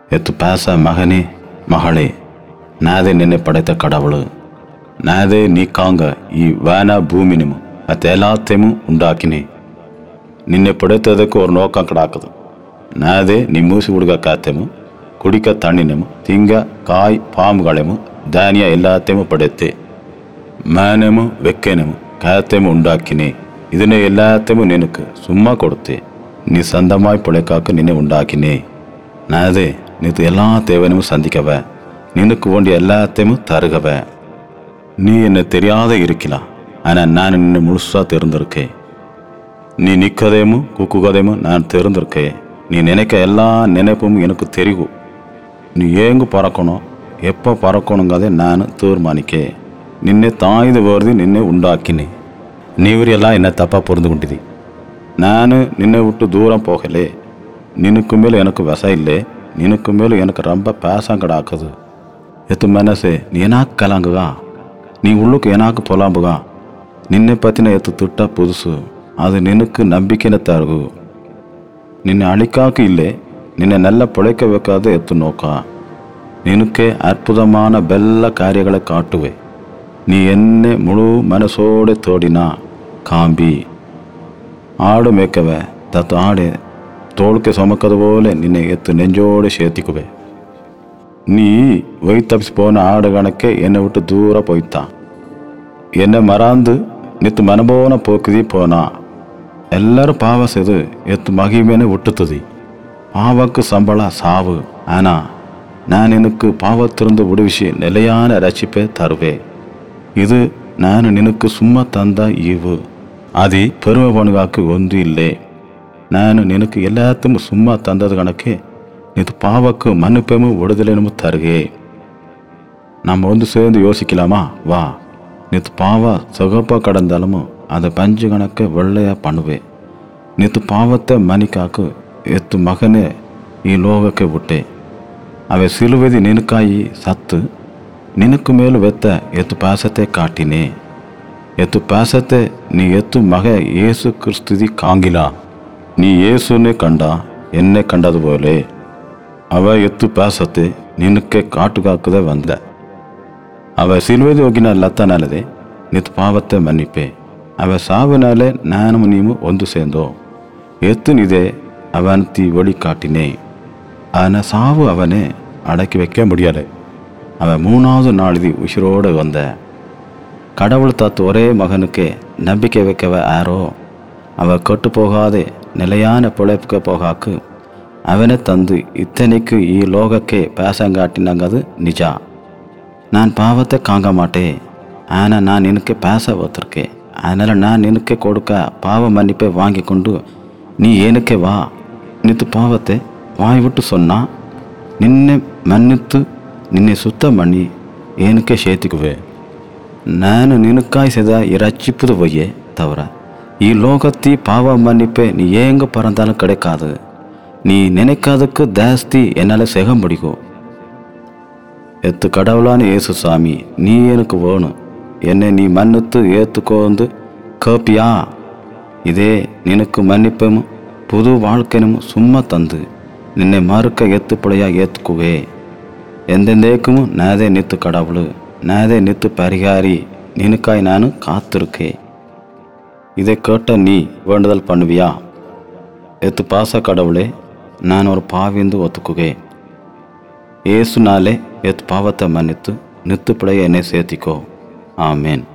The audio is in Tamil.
எத்து பேச மகனே மகளே నాదే నిన్నే పడైత కడవಳು నాదే నీ కాంగ ఈ వాన ಭೂಮಿನಿಮು ಅದೆಲ್ಲಾತ್ತೇಮು ಉಂಡಾಕಿನಿ ನಿನ್ನೆ ಪಡೆತದಕ್ಕೆ ಅವ್ರ ನೋಕ ಕಡೆ ಹಾಕದು ನಾದೇ ನೀ ಮೂಸಿ ಹುಡುಗ ಕಾತೆಮು ಕುಡಿಕ ತಣ್ಣಿನೆಮು ತಿಂಗ ಕಾಯಿ ಪಾಮುಗಳೆಮು ಧಾನ್ಯ ಎಲ್ಲಾತ್ತೇಮು ಪಡೆತ್ತೆ மேனமும் வெக்கனமும் காயத்தையும் உண்டாக்கினே இதனை எல்லாத்தையும் நினக்கு சும்மா கொடுத்தே நீ சந்தமாய் பிழைக்காக்க நினை உண்டாக்கினே நாதே நீத்து எல்லா தேவனும் சந்திக்கவ நினக்கு வேண்டிய எல்லாத்தையும் தருகவ நீ என்னை தெரியாத இருக்கலாம் ஆனால் நான் நின்னை முழுசா தெரிந்திருக்கேன் நீ நிற்கதையும் குக்குகதையும் நான் தெரிந்திருக்கேன் நீ நினைக்க எல்லா நினைப்பும் எனக்கு தெரியும் நீ ஏங்கு பறக்கணும் எப்போ பறக்கணுங்கிறதை நான் தீர்மானிக்கே ನಿನ್ನೆ ತಾಯ್ದು ಬರೆದು ನಿನ್ನೆ ಉಂಡಾಕಿನಿ ನೀವರೆಲ್ಲ ಎನ್ನ ತಪ್ಪ ಪುರಿದುಕೊಂಡಿದಿ ನಾನು ನಿನ್ನೆ விட்டு தூரம் போகலே நினுக்கு மேல் எனக்கு விச இல்லை நினுக்கு மேல் எனக்கு ரொம்ப பேசங்கடாக்குது எத்து மனசே நீ எனாக்கு கலங்குகா நீ உள்ளுக்கு எனாக்கு புலம்புகா ನಿನ್ನೆ ಪತ್ತಿನ ಎತ್ತು ತುಟ್ಟ ಪುದುಸು ಅದು ನಿನಕ್ಕೆ ನಂಬಿಕೆನ ತರಗು ನಿನ್ನೆ ಅಳಿಕಾಕು ಇಲ್ಲೇ ನಿನ್ನೆ ನೆಲ್ಲ ಪೊಳೆಕಬೇಕಾದ ಎತ್ತು ನೋಕ ನಿನಕ್ಕೆ ಅದ್ಭುತமான ಬೆಲ್ಲ ಕಾರ್ಯಗಳ ಕಾಟುವೆ நீ என்ன முழு மனசோடு தோடினா காம்பி ஆடு மேய்க்கவ தத்து ஆடு தோளுக்கு சுமக்கிறது போல நின்னை எத்து நெஞ்சோடு சேர்த்திக்குவே நீ ஒய் தப்பிச்சு போன ஆடு கணக்கே என்னை விட்டு தூரம் போய்த்தான் என்னை மறந்து நித்து மனபோன போக்குதி போனா எல்லாரும் பாவம் செய்து எத்து மகிமேனு விட்டுத்துதி பாவக்கு சம்பள சாவு ஆனா நான் எனக்கு பாவத்திலிருந்து விடுவிச்சு நிலையான ரட்சிப்பை தருவே இது ನಾನು ನಿನಕ್ಕೆ ಸುಮ್ಮ ತಂದ ಈವು ಅದಿ ಪೆರುಮೆ ಪಣಗಾಕು ಒಂದು ಇಲ್ಲೇ ನಾನು ನಿನக்கு எல்லாத்தையும் சும்மா தந்தது கணக்கு இது பாவக்கு மன்னிப்பையும் விடுதலையும் தருகே நம்ம வந்து சேர்ந்து யோசிக்கலாமா வா நேற்று பாவ சிகப்பாக கடந்தாலும் அதை பஞ்சு கணக்க வெள்ளையாக பண்ணுவே நேற்று பாவத்தை மணிக்காக்கு எத்து மகனே ಈ ಲೋಕಕ್ಕೆ ಬಿಟ್ಟೆ ಅವೆ ಸಿಲುವೆದಿ ನಿನಕಾಯಿ ಸತ್ತು ನಿನக்கு மேல் வெத்த எத்து பாசத்தை காட்டினே எத்து பாசத்தை நீ எத்து மக இயேசு கிறிஸ்துதி காங்கிலா நீ இயேசுனே கண்டா என்னை கண்டது போலே அவ எத்து பாசத்தை ನಿನಕ್ಕೆ ಕಾಟುಗಾಕದೆ ಬಂದ ಅವ ಸಿಲ್ವೆದಿ ಹೋಗಿನ ಲತ್ತನಲ್ಲದೆ ನಿತ್ ಪಾವತ್ತೆ ಮನ್ನಿಪೆ ಅವ ಸಾವಿನಾಲೆ ನಾನು ನೀವು ಒಂದು ಸೇಂದೋ ಎತ್ತು ನಿದೆ ಅವನ ತೀ ಒಳಿ ಕಾಟಿನೇ ಅವನ ಸಾವು ಅವನೇ ಅಡಕಿ வைக்க முடியலை அவன் மூணாவது நாளிதி உயிரோடு வந்த கடவுள் தத்து ஒரே மகனுக்கு நம்பிக்கை வைக்கவ யாரோ அவ கெட்டு போகாதே நிலையான பிழைப்புக்க போகாக்கு அவனை தந்து இத்தனைக்கு ಈ ಲೋಕಕ್ಕೆ பேசங்காட்டினாங்கது நிஜா நான் பாவத்தை காங்க மாட்டேன் ஆனால் நான் நினக்கு பேச ஒத்துருக்கேன் அதனால் நான் நினக்கு கொடுக்க பாவ மன்னிப்பை வாங்கி கொண்டு நீ ஏனுக்கே வா நித்து பாவத்தை வாய் விட்டு சொன்னா ನಿನ್ನೆ ಮನ್ನಿತ್ತು ನಿನ್ನೆ ಸುತ್ತ ಮಣ್ಣಿ ಏನಕ್ಕೆ ಸೇತಿಕುವೆ ನಾನು ನಿನக்காய்சத இரட்சிப்புது பொய்யே தவிர ಈ லோகத்தி பாவ மன்னிப்பை நீ ஏங்க பறந்தாலும் கிடைக்காது நீ நினைக்காதக்கு ஜாஸ்தி என்னால் செய்ய முடியும் எத்து கடவுளான இயேசு சாமி நீ எனக்கு வேணும் என்னை நீ மன்னித்து ஏற்றுக்கோந்து கேப்பியா இதே நினக்கு மன்னிப்பும் புது வாழ்க்கையும் சும்மா தந்து ನಿನ್ನೆ ಮಾರುಕ ಎತ್ತುಪಡೆಯ ಏತ್ಕುವೆ ಎಂದೆಂದೇಕುಮು ನಾದೇ ನಿತ್ತು ಕಡವಳು ನಾದೇ ನಿತ್ತು ಪರಿಹಾರಿ ನಿನಕಾய் ನಾನು காத்திருக்கே இதை கேட்ட நீ வேண்டுதல் பண்ணுவியா எத்து பாச கடவுளே நான் ஒரு பாவிந்து ஒத்துக்குவே ஏசுனாலே எத் பாவத்தை மன்னித்து நித்துப்படைய என்னை சேர்த்திக்கோ ஆமேன்